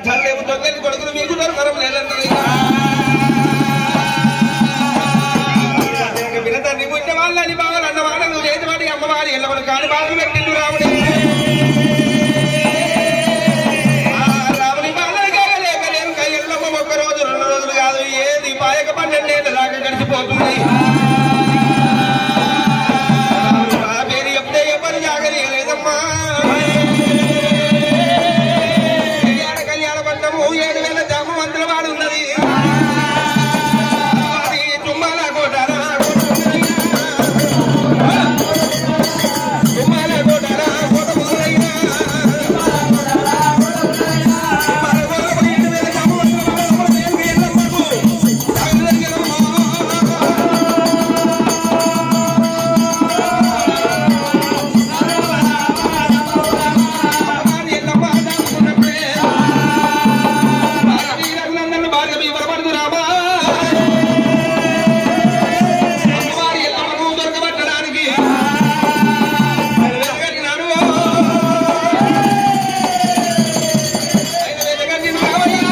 చల్లేము దొంగలి కొడుకులు మీకు దొరకరం లేదన్నది వినతండ్రి పుట్టిన వాళ్ళని బావలు అన్న వాళ్ళ నువ్వు లేని వాడి అమ్మవారి ఎల్లవరు కాని బాధలు పెట్టిండు రాముడే ఆ రాముని బాధలు కాగలేక నేను కయ్యల్లమ్మ ఒక్క రోజు రెండు రోజులు కాదు ఏది పాయక పన్నెండేళ్ళ దాకా గడిచిపోతుంది రాముని బాధ పేరు చెప్తే ఎవరు జాగలేదమ్మా కళ్యాణ కళ్యాణ పట్టము ఏడు వేల జామ మంత్రుల వాడు ఉన్నది అది తుమ్మాల కోటారా తుమ్మాల కోటారా కోట మొదలైన తుమ్మాల కోట ఏడు వేల జామ మంత్రుల వాడు నేను ఎల్లమ్మకు జాగలేదమ్మా. అమ్మవారి ఎల్లమ్మ దాచుకున్నప్పుడే భారతీ రఘునందనుడు భార్గవి వరపడుతు రామా. అమ్మవారి ఎల్లమ్మకు దొరకబట్టడానికి ఆయన వెతకట్టినాడు. ఆయన వెతకట్టిన రామయ్య.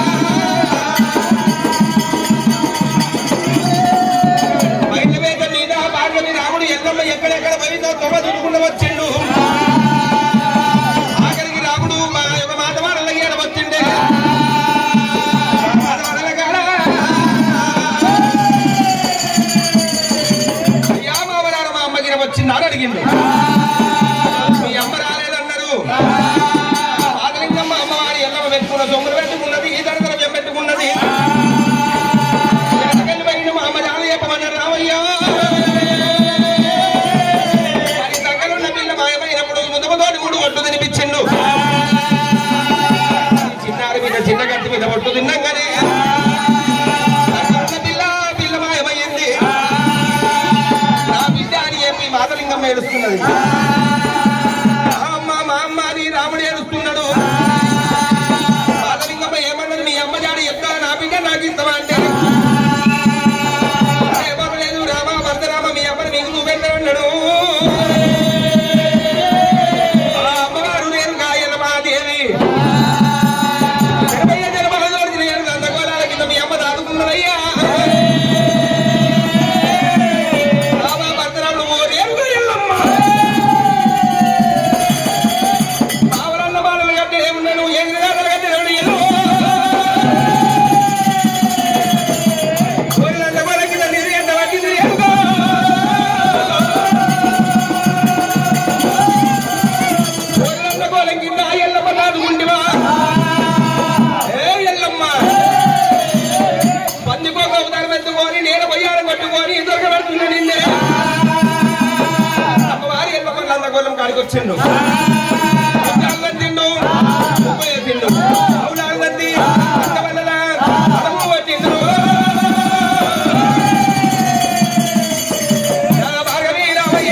బయట వేద మీద భార్గవి రాముడు ఎల్లమ్మ ఎక్కడెక్కడ పోయిందో తొమ్మ చుట్టుకుంటూ వచ్చిండు ఆఖరికి రాముడు మా యొక్క మాట వాడల ఏడ వచ్చిండే మాట వాడల కాడ అయ్యా మామగారు మా అమ్మకి వచ్చిందా అని అడిగిండు మీ అమ్మ రాలేదన్నారు ఆదరించమ్మ అమ్మవారి ఎల్లమ్మ పెట్టుకున్న సొమ్ములు పెట్టుకున్నది ఈ దరిద్రం పెట్టుకున్నది ఎక్కడికి పోయిండు మా అమ్మ జాలి చెప్పమన్నారు రామయ్యా మరి దగ్గరున్న పిల్ల మాయమైనప్పుడు ముదమతోటి మూడు ఒట్టు తినిపించిండు చిన్నారి మీద చిన్న గట్టి మీద ఒట్టు తిన్నాగానే దగ్గరున్న పిల్ల పిల్ల మాయమైంది నా బిడ్డ అని చెప్పి మాతలింగం ఏడుస్తున్నది అమ్మ మా అమ్మ అని రాముడు ఏడుస్తున్నాడు మాతలింగమ్మ ఏమన్నది మీ అమ్మ జాడి చెప్తా నా బిడ్డ నాకు ఇస్తావా అంటే ఎవరు లేదు రామ భద్రరామ మీ అమ్మని నీకు నువ్వెన్నన్నాడు ఆ అమ్మగారు నేను గాయల మాదేవి ఎనభై జన్మలతోటి నేను గందగోళాల కింద మీ అమ్మ దాడుకున్నదయ్యా రామ భద్రరాముడు ఓ రేపు ఎల్లమ్మ బావరన్న బాలలు కట్టే ఉన్నాడు ఏం కట్టినాడు ఎల్లో ఊరినంత వరకు నీరు ఎంత పట్టింది ఎరుగో. ఊరినంత కోలం కింద ఎల్లమ్మ నాదు ఉండివా. ఏ ఎల్లమ్మ. పందికోక అవతారం ఎత్తుకొని నేను పొయ్యారం కట్టుకొని దొరకబడుతున్నా నిన్నే అమ్మవారి ఎల్లమ్మ నందగోళం కాడికి వచ్చిండు తిండు ఉప్పు తిండు అవులాగంది అంతవల్ల అడము పట్టిండు భాగవీ రామయ్య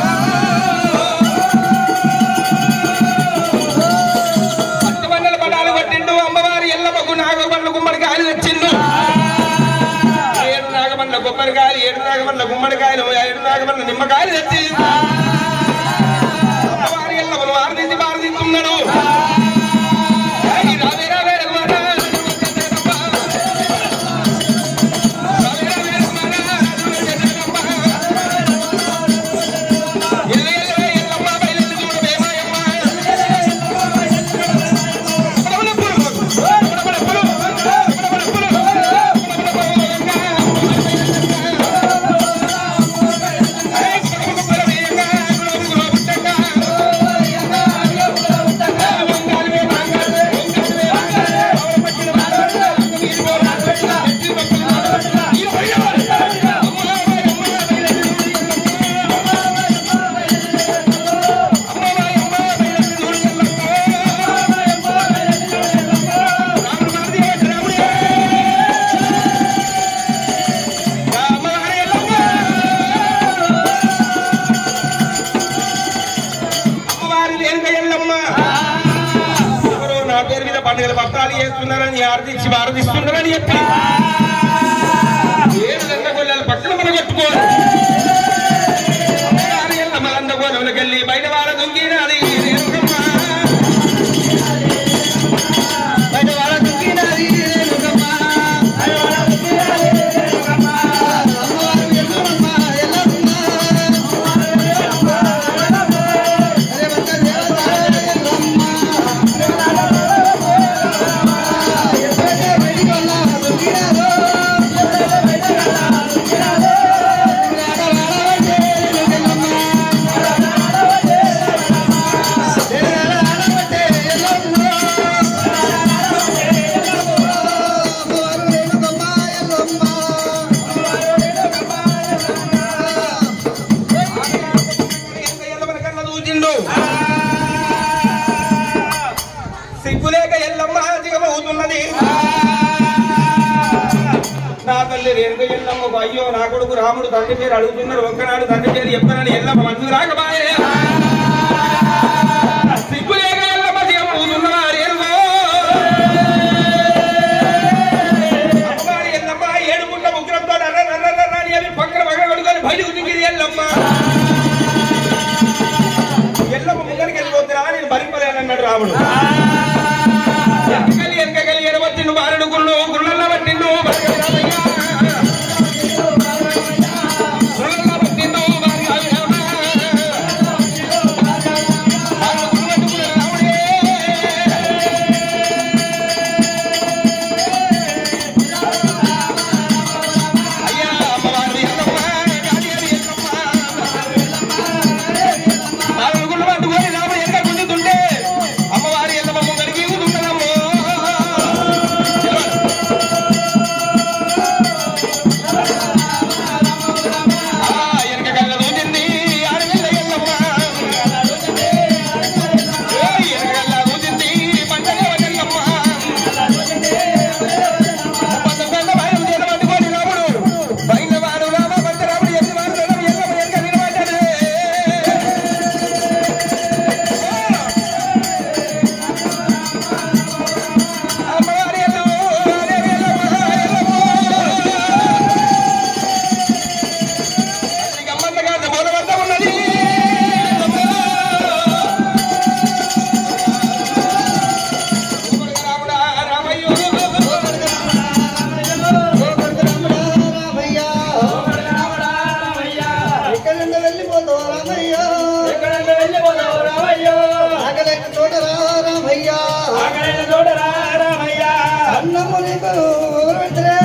పట్టుబండల పడాలు పట్టిండు అమ్మవారి ఎల్లమ్మకు నాగబండ్ల గుమ్మడికాయలు తెచ్చిండు ఏడు నాగబండ్ల కొబ్బరికాయలు ఏడు నాగబండ్ల గుమ్మడికాయలు ఏడు నాగబండ్ల నిమ్మకాయలు తెచ్చి అమ్మవారి ఎల్లమ్మను ఆరదించి బారదిస్తున్నాడు ఏయ్ రావే రావే రఘువర, రఘువర, రావే రావే రఘువర, రఘువర, ఎల్ల ఎల్ల ఎల్లమ్మ బయలెల్లి చూడు వేమాయమ్మ. పడవల పులు, పడవల పులు, పడవల పులు, పడవల పులు. ఏయ్ పడవల పులు వేయంగా, పడవల పులు పుట్టంగా. వంగాలి వే వంగాలి, వంగాలి వే వంగాలి. ఆవిడ పట్టిన వంగాలి, నీరు పోవాలి, ఎత్తి పట్టిన వంగాలి. ఈ పోయాలి. అమ్మ, అమ్మ, అమ్మ, బయలెల్లి నా పేరు మీద పండుగల పత్రాలు చేస్తున్నారని ఆర్థించి భారతిస్తున్నారని చెప్పి ఏడు గంట గొల్లల పక్కన మనం కట్టుకోవాలి మలందగోరంలోకెళ్ళి బయట వాళ్ళ దొంగినాది రేణుకమ్మ. బయట తల్లి రేణుక ఎల్లమ్మకు అయ్యో నా కొడుకు రాముడు తండ్రి పేరు అడుగుతున్నారు ఒక్కనాడు తండ్రి పేరు చెప్తానని ఎల్లమ్మ మనసు రాకబాయే సిగ్గులేక ఎల్లమ్మ చేయబోతున్నవా రేణుకో అమ్మవారి ఎల్లమ్మ ఏడుకుంట ఉగ్రంతో నర్ర నర్ర నర్ర అని అవి పక్కన పక్కన పడుకొని బయటకు దిగిరి ఎల్లమ్మ ఎల్లమ్మ ముందరికి వెళ్ళిపోతున్నా నేను భరింపలేనన్నాడు రాముడు వెనకలి వెనకలి ఎడబట్టిండు బారుడు గుళ్ళు గుళ్ళల్ల పట్టిండు బరగలి రామయ్య. గుళ్ళల్ల పట్టిండు బరగలి రామయ్య. బారుడు గుళ్ళు పట్టుకున్న రాముడే. అయ్యా అమ్మవారు ఎల్లమ్మ, గాలియారు ఎల్లమ్మ. బారుడు గుళ్ళు పట్టుకొని రాముడు వెనక గుంజుతుంటే అమ్మవారి ఎల్లమ్మ ముందరికి ఊదుతున్నదమ్మో. ఆ వెనక కళ్ళ దూచింది ఆడపిల్ల ఎల్లమ్మ. ఏయ్ వెనక కళ్ళ దూచింది పంచదేవ ఎల్లమ్మ. పంచకొండ బయలు చేత పట్టుకొని రాముడు. బయలువాడు రామ పంచరాముడు ఎత్తివాడు రామ ఎల్లమ్మ వెనక నిలబడ్డది. అమ్మవారి ఎల్లమ్మ, దేవి ఎల్లమ్మ, ఎల్లమ్మ. తల్లి గమ్మత్తగా బోధపడతా ఉన్నది. రాముడా, రామయ్యో. ఎక్కడి నుండి వెళ్ళిపోతావు రామయ్య ఆకలేక తోట రా రామయ్య అన్నము నీకు ఎవరు పెట్టరే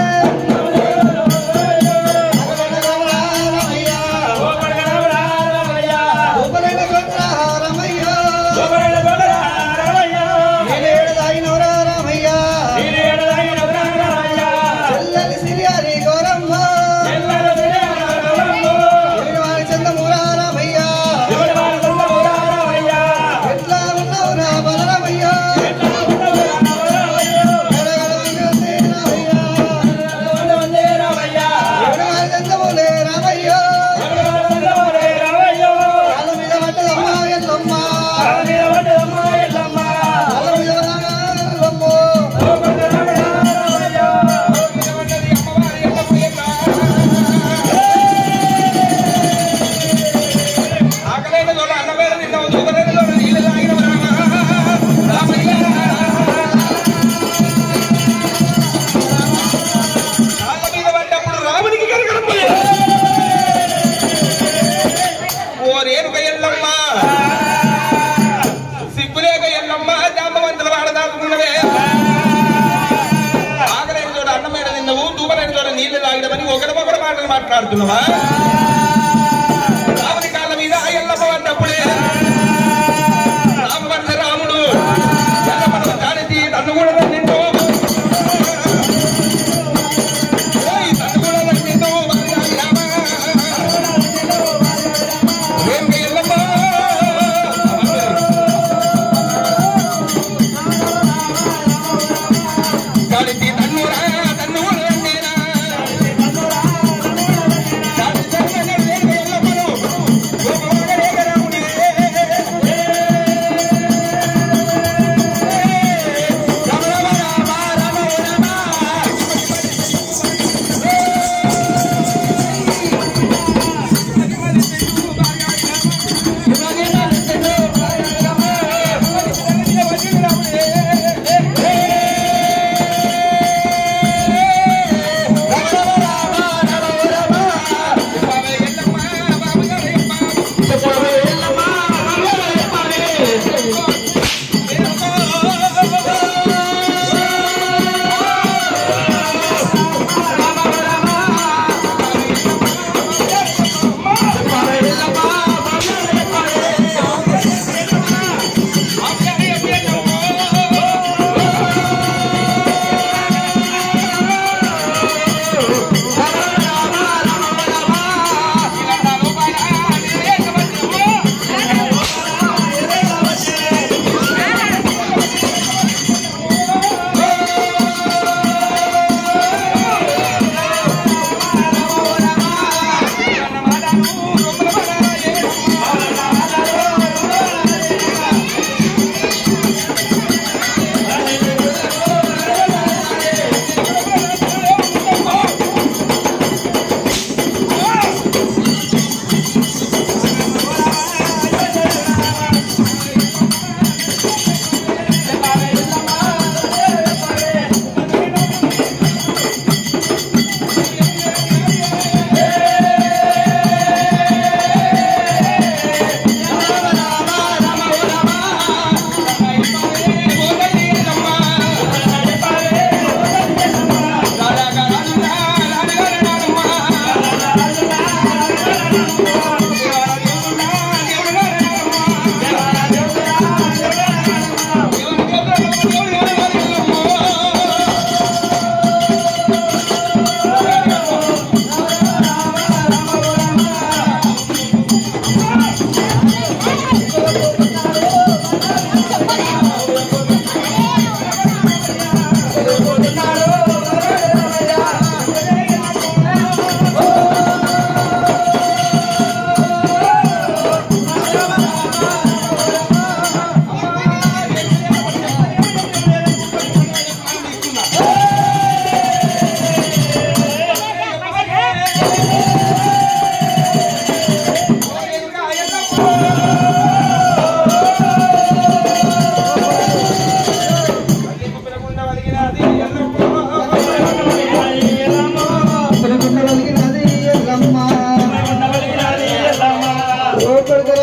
రామయ్య ఊపలేక తోట రా రామయ్య నేనేడు తాగినవరా రామయ్య చెల్లెలి సిరియారి గౌరమ్మ వారి చందమూరా రామయ్య ఎట్లా ఉన్నావు నా బలరామయ్య వారి చందమూలే రామయ్య కాళ్ళ మీద పడ్డదమ్మా ఎల్లమ్మ కాళ్ళ మీద పడ్డదమ్మో ఆకలైన చోట అన్నమేడ తిన్నావు దూకలేని చోట నీళ్ళు తాగిన రామయ్య కాళ్ళ మీద పడ్డప్పుడు రామునికి కనకడపోయా ఓ రేణుక ఎల్లమ్మ సిగ్గులేక ఎల్లమ్మ జాంబవంతుల వాడ దాచుకున్నవే ఆకలైన చోట అన్నమేడ తిన్నావు దూపలేని చోట నీళ్లు తాగినవని ఒకరికొకరు మాటలు మాట్లాడుతున్నావా రాముని కాళ్ళ మీద ఎల్లమ్మ పడ్డప్పుడే రామవర్ష రాముడు ఎల్లమ్మను జానకి నన్ను కూడా నిండు తను కూడా నిండు రామ ఏం ఎల్లమ్మ జానకి నన్ను రా నన్ను కూడా నేనా జానకి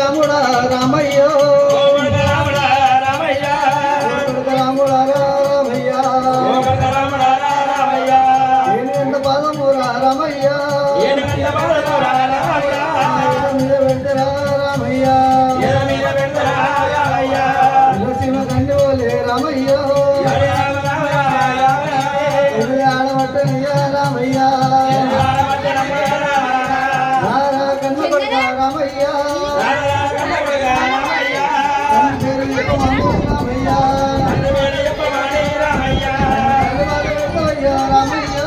రాముడా రామయ్య కొడుక రాముడా రామయ్య నేను ఎంత పాదమురా రామయ్య మీద వెంటరా రామయ్య సీమ కండి ఓలే రామయ్య ఇది ఆడబట్టయ్య రామయ్య రారా కన్న కొడుక రామయ్య కన్న పేరు చెప్పమను రామయ్య కన్నవాడు పెట్టవయ్య రామయ్య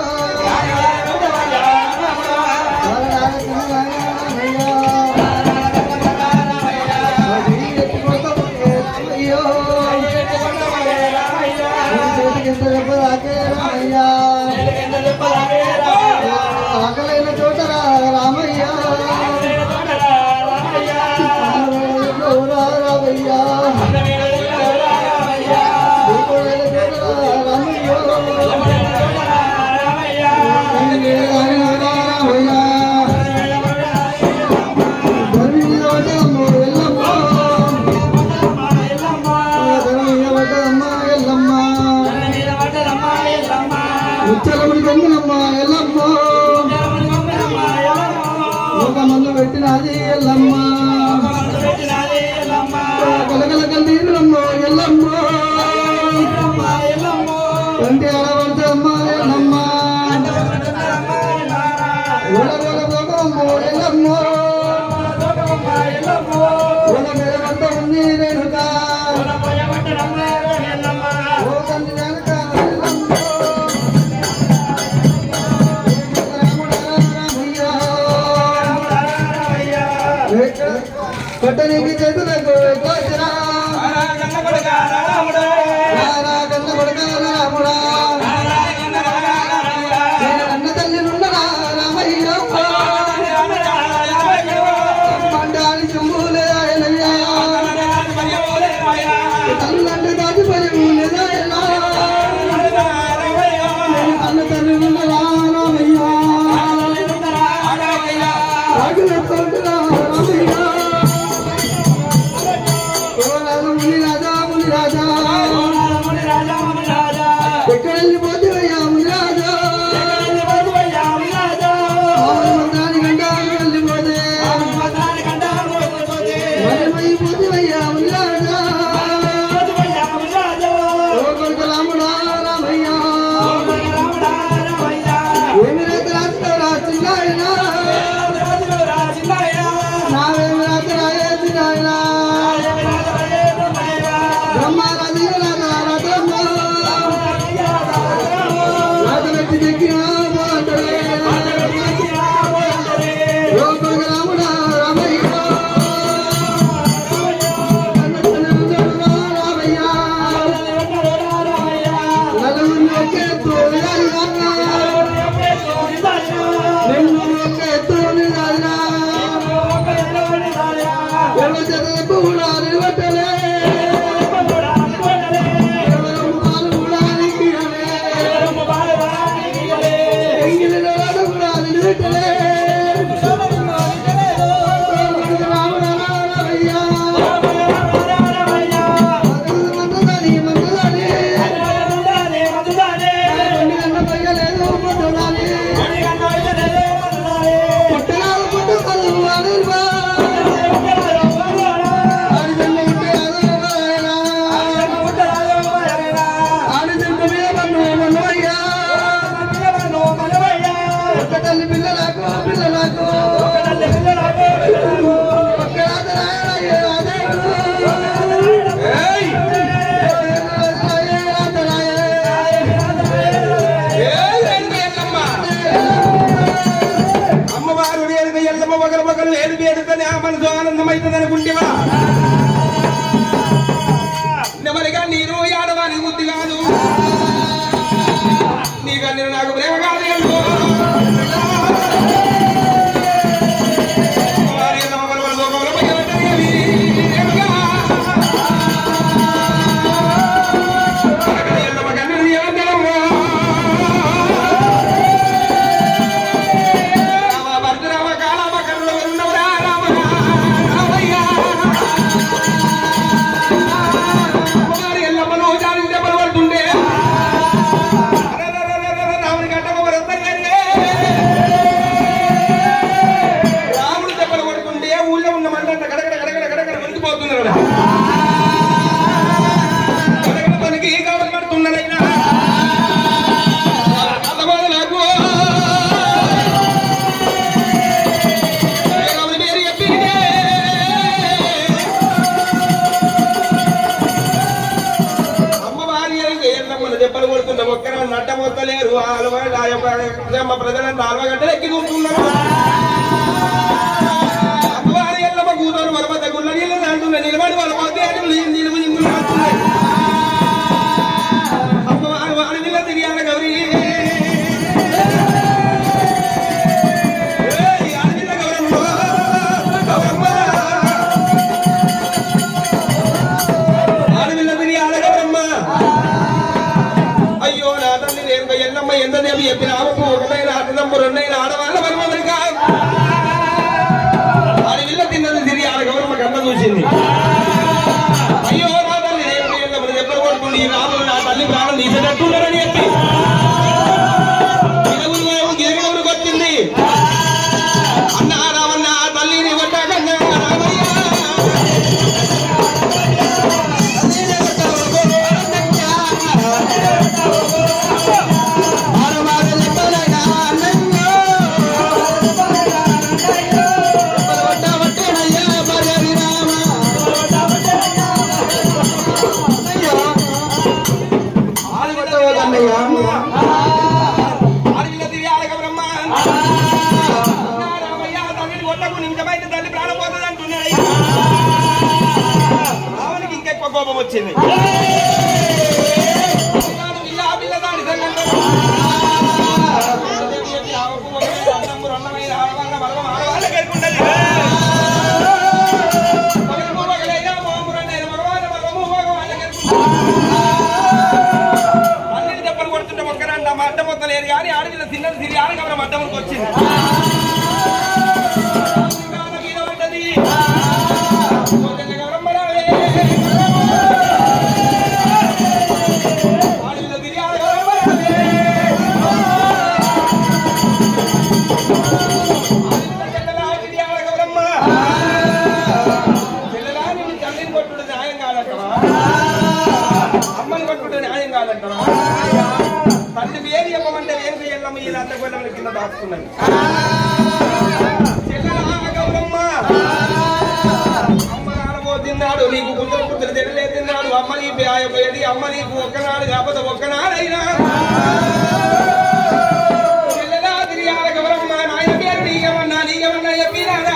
రారా కన్న రామయ్య అది ఎత్తుకోకపోతే రామయ్య చేతికి ఎంత దెబ్బ తాకే రామయ్య ఆకలైన చోట రా రామయ్య రా రామయ్య దిక్కులైన చోట రా రామయ్య రామయ్య ధర్మీయ వడ్డమ్మ ఎల్లమ్మ ధర్మీయ వడ్డమ్మ ఎల్లమ్మ ఉచ్చలముడి గంగులమ్మ ఎల్లమ్మ ఒక మందు పెట్టినది ఎల్లమ్మ కలకల కన్నీరులమ్మ ఎల్లమ్మ కంటి ఆడవద్దమ్మ ఎల్లమ్మ ఉలగల భోగమ్మ ఎల్లమ్మ ఉల మీద వద్ద ఉంది రేణుక ఓ కంటి వెనక ఎల్లమ్మ కొట్టనికి చేతులకు కోచరా రారా కన్న కొడుక రాముడా నేను అన్న తల్లి నుండరా రామయ్య మండాలి చెంబులే ఆయనయ్యా తల్లంటే దాచిపడి ఊలేదా ఎలా నేను అన్న తల్లి నుండరా రామయ్య రాగులెత్తుంటురా రామయ్య ఓ రాజు ముని రాజా ముని రాజా ఎక్కడ వెళ్ళిపోతేవయ్యా ముని రాజా ఆవరణ గంట వెళ్ళిపోతే మరిమైపోతేవయ్యా ముని రాజా ఓ కొడుకు రాముడా రామయ్య ఏమి రాత రాస్తావురా చిన్నాయన నావేమి రాత రాయే చిన్నాయన బ్రహ్మారాధి రాత రాతమ్మ రాత వ్యక్తి దిక్కిన పోతడే ఓ కొడుకు రాముడా రామయ్య రామయ్య నలుగురిని ఒకే తోడుగా నిన్ను ఒకే తోడుగా ఎవరి చేత కూడా నిలబెట్టలే ఎవరు ముఖాలు కూడా నిక్కియలే ఎంగిలి నోడ కూడా నిలబెట్టలే రాముడా రామయ్య మందదాని మందదాని కొన్ని అన్న పయ్యలేదు మందదాని పుట్టరాలు పుట్టకాలు వాడిల్వా ఆడిదన్న ఉంటే అదోగాయనా ఆడిదంట మీద మన్ను మన్నయ్యా ఒక్క తల్లి పిల్లలకు పిల్లలకు ఒక్క రాత రాయరాయే రాదేవుడు. ఏయ్! రాయే రాత రాయే. ఏయ్ రండి ఎల్లమ్మ. అమ్మవారు వేడుక ఎల్లమ్మ ఒకరు ఒకరు వేడు వేడుకని ఆ మనసు ఆనందమైతుంది అనుకుంటేవా నెమలిగా నేను ఆడవాని బుద్ధి కాదు నీగా నేను నాకు ప్రేమ కాదు ఎల్లు. అమ్మవారి ఎల్లమ్మ పలువలు లోకంలో పయ్యబడ్డవి. ప్రేమగా. అక్కడ ఎల్లమ్మ కన్నులు ఏమంటారమ్మా? రామ భద్రరామ కాలామ కన్నులు ఉన్నవరా రామ రామయ్య కాల్వగడ్డలు ఎక్కి కూర్చున్నారు అమ్మవారి ఎల్లమ్మ కూతురు వరపత గుళ్ళ నీళ్ళు నాటున్నాయి నిలబడి వాళ్ళ మధ్య నిలువు ఇంగులు నాటున్నాయి అమ్మవారు వారి వీళ్ళ తిరిగాల గౌరీ ఏయ్, ఆడపిల్ల గౌరమ్మ, గౌరమ్మ. ఆడపిల్ల తిరిగాల గౌరమ్మ. అయ్యో నా తల్లి నేను ఎల్లమ్మ ఎంత దేవి చెప్పిన ఆమెకు ఒకటైన అన్నమ్మ రెండైన ఆడవాళ్ళ మనమందరి కాదు ఆడపిల్ల తిన్నది తిరిగి ఆడ గౌరమ్మ కన్న చూసింది అయ్యో నా తల్లి నేను ఎల్లమ్మ ఎప్పుడు కొడుకుంది ఈ రాములు నా తల్లి ప్రాణం తీసేటట్టున్నారని చెప్పి గిరగురు గిరగవుడికి వచ్చింది అన్న రామన్న తల్లిని కొట్టాకన్నా రామయ్య ఆడపిల్ల తిరిగి ఆడక బ్రహ్మ అన్న రామయ్య తల్లిని కొట్టకు నిమిషమైతే తల్లి ప్రాణం పోతుంది అంటున్నాడు రావణికి ఇంకెక్కువ కోపం వచ్చింది పిల్ల పిల్ల దాని సంగంటే అన్నిటి దెబ్బలు కొడుతుంటే ఒక్కరంట మా అడ్డం మొత్తం లేదు కానీ ఆడపిల్ల తిన్నది తిరిగి ఆడగమనం అడ్డంకి వచ్చింది మీద పడ్డది. పోతన్న గౌరమ్మ రావే. ఆడపిల్ల తిరిగి ఆడగమనం రావే. చెల్లెలా తిరిగి ఆడగమనమ్మ. చెల్లెలా నిన్ను తల్లిని కొట్టుడు న్యాయం కాదంటవా అమ్మని కొట్టుడు న్యాయం కాదంటవా తల్లి వేరు చెప్పమంటే వేరు చెల్లమ్మ ఈ అంత గొల్లల కింద దాచుకున్నది చెల్లెలా గౌరమ్మ అమ్మ నాడబోతున్నాడు నీకు కుదురు కుదురు తినలేతున్నాడు అమ్మ నీ పోయేది అమ్మ నీకు ఒక్కనాడు కాకపోతే ఒక్కనాడైనా చెల్లెలా తిరిగాల గౌరమ్మ నాయన పేరు నీయమన్నా నీయమన్నా చెప్పినాడా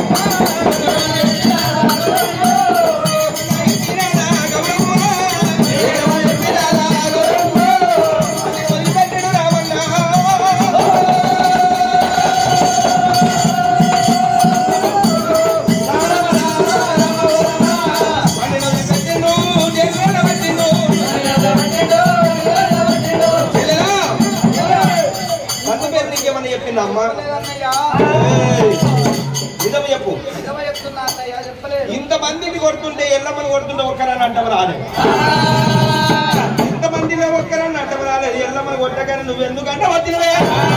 చెప్పింది అమ్మ నిజం చెప్పు ఇంతమందిని కొడుతుంటే ఎల్లమ్మని కొడుతుంటే ఒక్కరని అంటం రాలేదు ఇంతమందిలో ఒక్కరని అంటం రాలేదు ఎల్లమ్మని కొట్టగానే నువ్వు ఎందుకంటే వచ్చినవే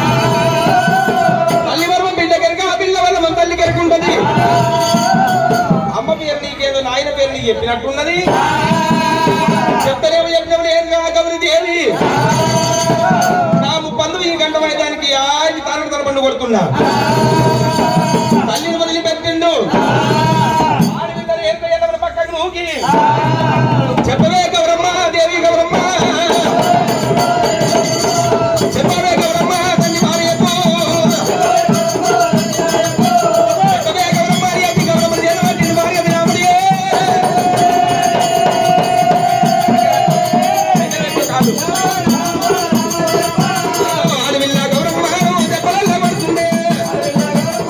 తల్లి వరమ బిడ్డ కనుక ఆ పిల్ల వల్ల మన తల్లి కనుక ఉంటది అమ్మ పేరు నీకేదో నాయన పేరు నీకు చెప్పినట్టున్నది చెప్తలేమో చెప్పినప్పుడు ఏం కాగవరి దేవి నా ముప్పందు ఈ గంట మైదానికి ఆది తారక తలపండు కొడుతున్నా తల్లిని వదిలిపెట్టిండు ఆడపిల్లలు ఏం చేయాలి పక్కకు నూకి చెప్పవే గౌరమ్మ దేవి గౌరమ్మ చెప్పవే గౌరమ్మ తల్లి మారియకు చెప్పవే గౌరమ్మ దేవి గౌరమ్మ దేవతి భార్య విరామడియే కాదు ఆడపిల్ల గౌరమ్మ దెబ్బలల్ల పడుతుండే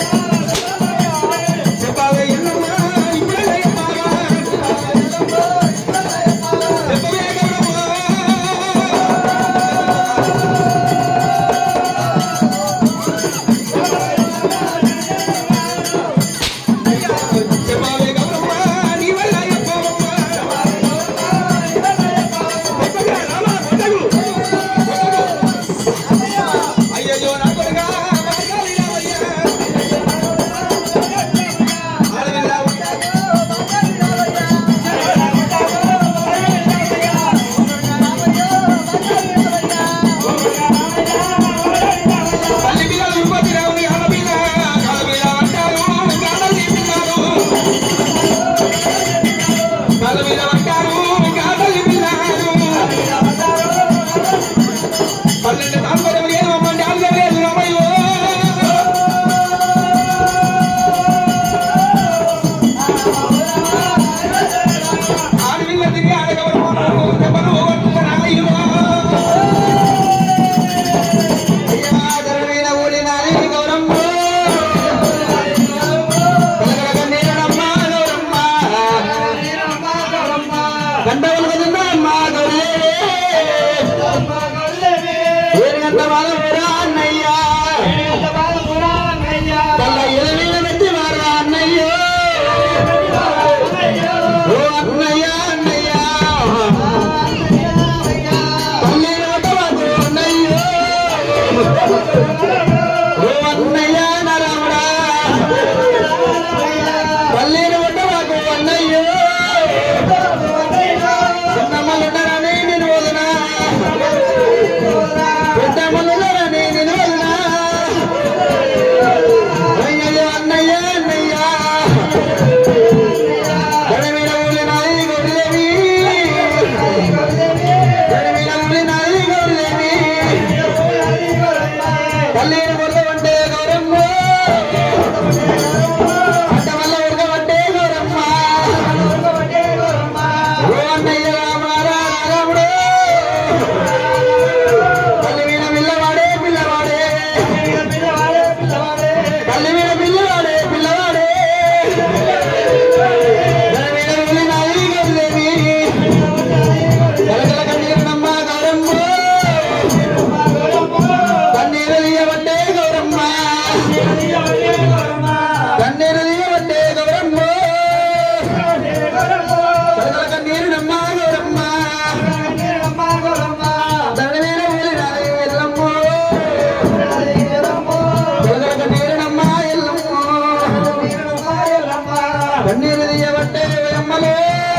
కన్నీరు తీయబట్టే అమ్మలే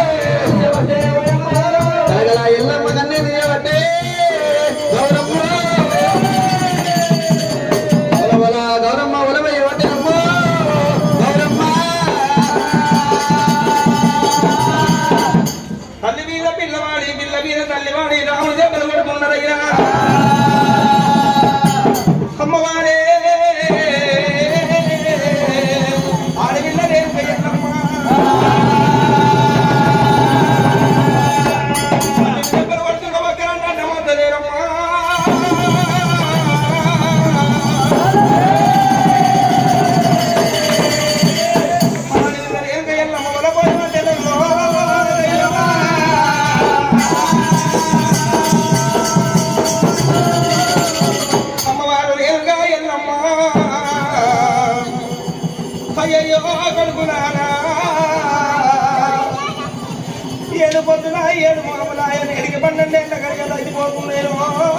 కలగల ఎల్లమ్మ కన్నీరు తీయబట్టే గౌరమ్మ ఒలవల గౌరమ్మ ఒలవయ్యబట్టే అమ్మో గౌరమ్మ తల్లి మీద పిల్లవాడి పిల్ల మీద తల్లివాడి రాముడు దెబ్బలు కొడుకున్నారయ్యా అమ్మవారే ఆడపిల్ల రేపు దెబ్బలు కొడుతున్న ఒక్కరన్నా నమ్మలేరమ్మా అమ్మవారు లేరుగా ఎల్లమ్మ అయ్యయ్యో కొడుకునానా ఏడు పొద్దున ఏడు మొగములాయన ఎడికి పన్నెండు ఎండ కడిగ తగ్గిపోతున్నాను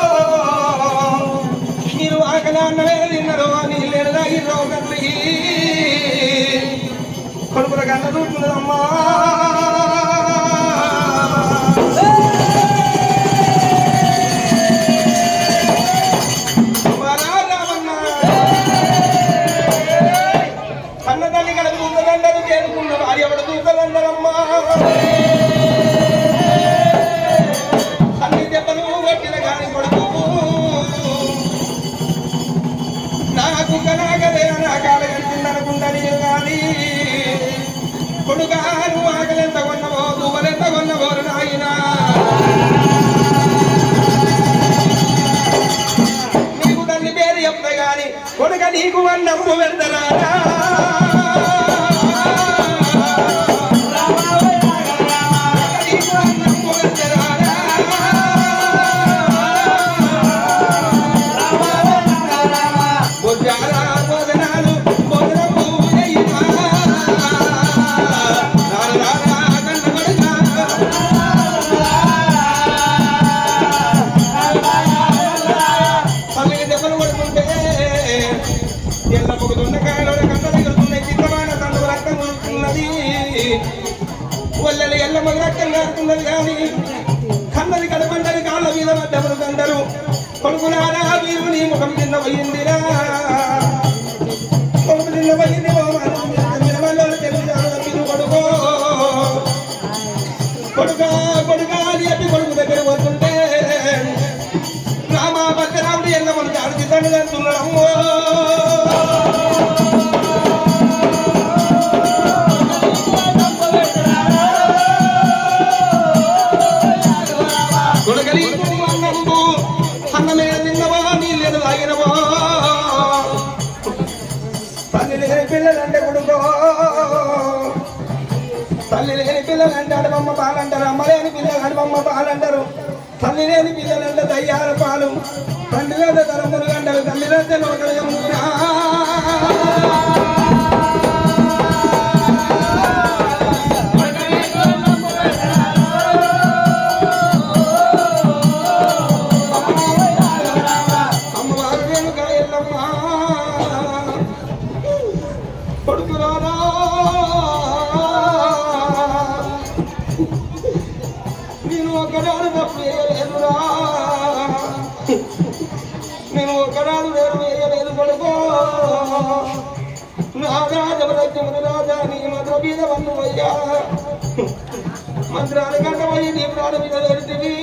మీరు ఆకలి అన్నమే తిన్నారు నీళ్ళు తాగిర్రో తల్లి కొడుకుల కన్న చూస్తున్నదమ్మా కన్న తల్లి కడ దూకదండరు చేరుకున్న భార్య ఎవడు దూకదండరమ్మా అన్ని దెబ్బలు కొట్టిన గాని కొడుకు నాకు కనాగదే నా కాల కట్టిందనుకుంటా నేను కానీ కొడుకా నువ్వు ఆకలెంత కొన్నవో దువ్వలెంత కొన్నవో నాయనా నీకు తల్లి పేరు చెప్తా గాని కొడుక నీకు అన్నము వెళ్తారా నీకు అన్నము వెళ్తారా భోజనాల భోజనాలు భోజనము చేయునా. రారా రారా కన్న కొడుకా. పల్లెకి దెబ్బలు పడుతుంటే ఎల్ల పొగుతున్న కాయలో కన్నలు ఎగురుతున్నాయి చిత్తమైన తండ్రి రక్తం కొడుతున్నది ఒల్లెలు ఎల్ల మొగ రక్తం కారుతున్నది కానీ కన్నది కడపంటది కాళ్ళ మీద పడ్డప్పుడు కందరు కొడుకులారా మీరు నీ ముఖం కింద పోయిందిరా కొడుకు నిన్న పోయింది ఓ మనలో తెలుగు కొడుకో కొడుకా కొడుకా అని చెప్పి కొడుకు దగ్గర పోతుంటే రామా భద్రరాముడు ఎన్న మన జాడికి తండ్రి అంటున్నాడు అమ్మో కొడుకని అన్నంబు అన్నమే తిన్నవో నీళ్ళు తాగినవో తల్లి లేని పిల్లలంటే కొడుకో తల్లి లేని పిల్లలు అంటే అడవమ్మ పాలంటారు అమ్మ లేని పిల్లలు అడవమ్మ పాలంటారు తల్లి లేని పిల్లలు అంటే దయ్యాల పాలు తండ్రి లేదా తరములు అంటారు తల్లి లేదా లోకలయమురా అమ్మవారు వెనుక ఎల్లమ్మ కొడుకురారా నేను ఒకనాడు తప్పు వేయలేదురా నేను ఒకనాడు నేను వేయలేదు కొడుకో నా రాజవరజ్యమును రాజా నీ మధుర మీద వన్నువయ్యా మంత్రాలు కంటపోయి నీ ప్రాణ మీద వెళ్తివి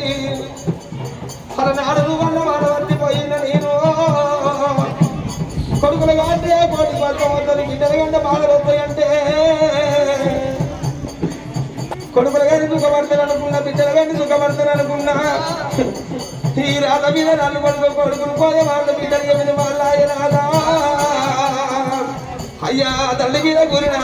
అలనాడు వల్ల వాడవచ్చిపోయిన నేను కొడుకులు కాంటే కోటి పడతాం వద్దని బిడ్డలు కంటే బాధలు వస్తాయంటే కొడుకులు కానీ సుఖపడతాను అనుకున్నా బిడ్డలు కానీ సుఖపడతాను అనుకున్నా ఈ రాత మీద నన్ను కొడుకు కొడుకులు పోయే వాళ్ళ బిడ్డలు మీద వాళ్ళ ఆయన రాదా అయ్యా తల్లి మీద కూలిన